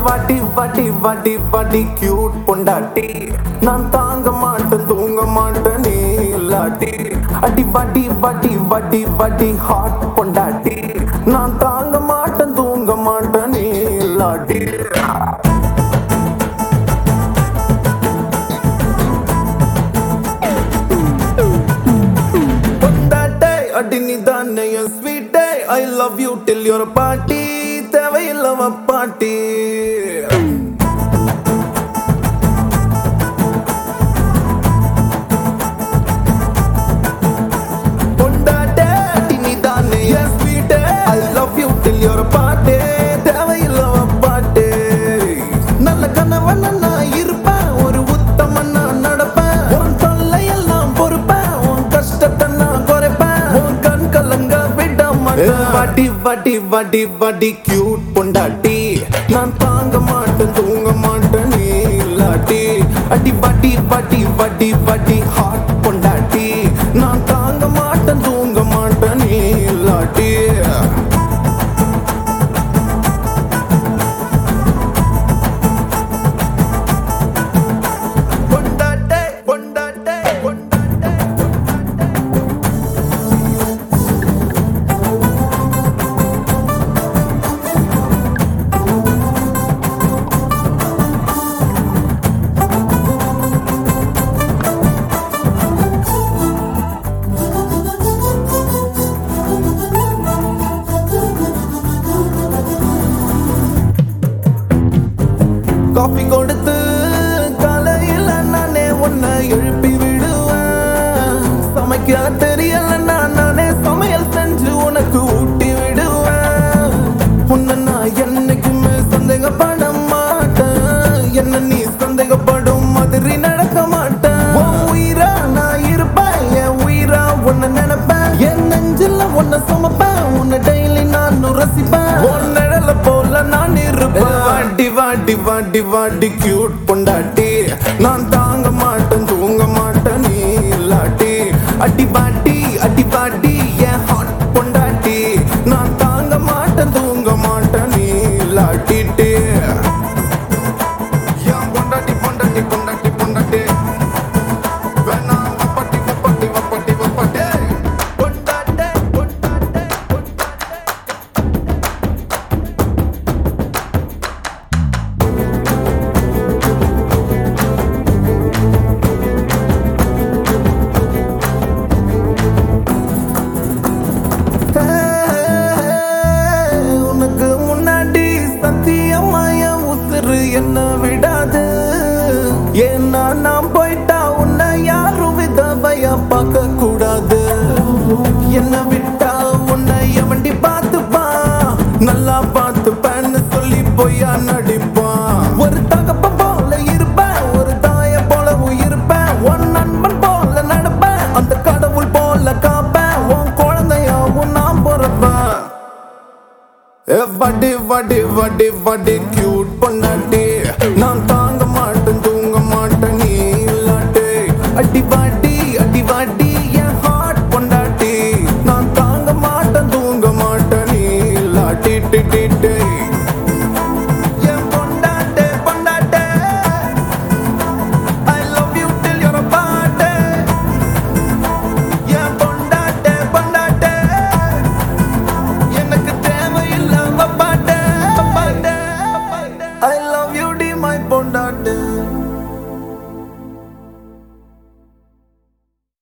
வாட்டி வாட்டி வாட்டி வாட்டி கியூட் பொண்டாட்டி நான் தாங்க மாட்டேன் தூங்க மாட்டேன் நீ இல்லாட்டி அடி வாட்டி வாட்டி வாட்டி வாட்டி ஹாட் பொண்டாட்டி நான் தாங்க மாட்டேன் தூங்க மாட்டேன் நீ இல்லாட்டி பொண்டாட்டே அடி நீ தானே என் ஸ்வீட்டே I love you till your பாட்டி தேவையில்லவ பாட்டி பொண்டாட்டே அடி நீ தானே என் ஸ்வீட்டே I love you till your பாட்டி தேவையில்லவ பாட்டி நல்ல கணவன் நான் இருப்பேன் ஒரு உத்தமன் நான் நடப்பேன் உன் தொல்லையெல்லாம் பொறுப்பேன் உன் கஷ்டத்தை நான் குறைப்பேன் உன் கண் கலங்க விட மாட்டேன் வாட்டி வாட்டி வாட்டி வாட்டி கியூட் பொண்டாட்டி நான் தாங்க மாட்டேன் தூங்க மாட்டேன் நீ இல்லாட்டி அடி வாட்டி வாட்டி வாட்டி வாட்டி ஹாட் பொண்டாட்டி நான் தாங்க மாட்டேன் தூங்க மாட்டேன் நீ இல்லாட்டி பொண்டாட்டே பொண்டாட்டே பொண்டாட்டே காஃபி கொடுத்து காலையில நானே உன்னை எழுப்பி விடுவேன் சமைக்க தெரியலன்னா நானே சமையல் செஞ்சு உனக்கு ஊட்டி விடுவேன் உன்னை நான் என்னைக்குமே சந்தேகப்பட மாட்டேன் என்ன நீ சந்தேகப்படும் மாதிரி நடக்க மாட்டேன் உன் உயிரா நான் இருப்பேன் என் உயிரா உன்னை நினைப்பேன் என் நெஞ்சில உன்னை சுமப்பேன் உன்னை டெய்லி நான் ரசிப்பேன் உன் நிழல போல நான் இருப்பேன் வாட்டி வாட்டி வாட்டி வாட்டி கியூட் பொண்டாட்டி நான் தாங்க மாட்டேன் தூங்க மாட்டேன் நீ இல்லாட்டி அடி பாட்டி அடி பாட்டி என் ஹாட் பொண்டாட்டி நான் தாங்க மாட்டேன் தூங்க மாட்டேன் நீ இல்லாட்டிட்டு என் பொண்டாட்டி பொண்டாட்டி பொண்டாட்டி பொண்டாட்டி வேணாம் வப்பாட்டி வப்பாட்டி வப்பாட்டி வப்பாட்டி பொண்டாட்டே பொண்டாட்டே பொண்டாட்டே உனக்கு முன்னாடி சத்தியமாய உசுறு என்ன விடாது ஏன்னா நான் போயிட்டா உன்னை யாரும் விதவையா பார்க்க கூடாது என்ன விட்டா உன்னை எவண்டி பார்த்துப்பா நல்லா பார்த்துப்பேன்னு சொல்லி பொய்யா நடிப்பான் ஒரு தகப்ப போல இருப்பேன் ஒரு தாய போலவும் இருப்பேன் உன் நண்பன் போல நடப்பேன் அந்த கடவுள் போல காப்பேன் உன் குழந்தையாவும் நான் பிறப்பேன் ஏ வடி வடி வடி வடி கியூட் பொண்டாட்டி நான் தாங்க மாட்டேன் தூங்க மாட்டேன் நீ இல்லாட்டி அடி வாட்டி அடி வாட்டி என் ஹார்ட் பொண்டாட்டி நான் தாங்க மாட்டேன் தூங்க மாட்டேன் நீ இல்லாட்டி டி டி டி என் பொண்டாட்டே பொண்டாட்டே I love you till you're a party என் பொண்டாட்டே பொண்டாட்டே எனக்கு தேவையில்ல பாட்டே பாட்டே ஐ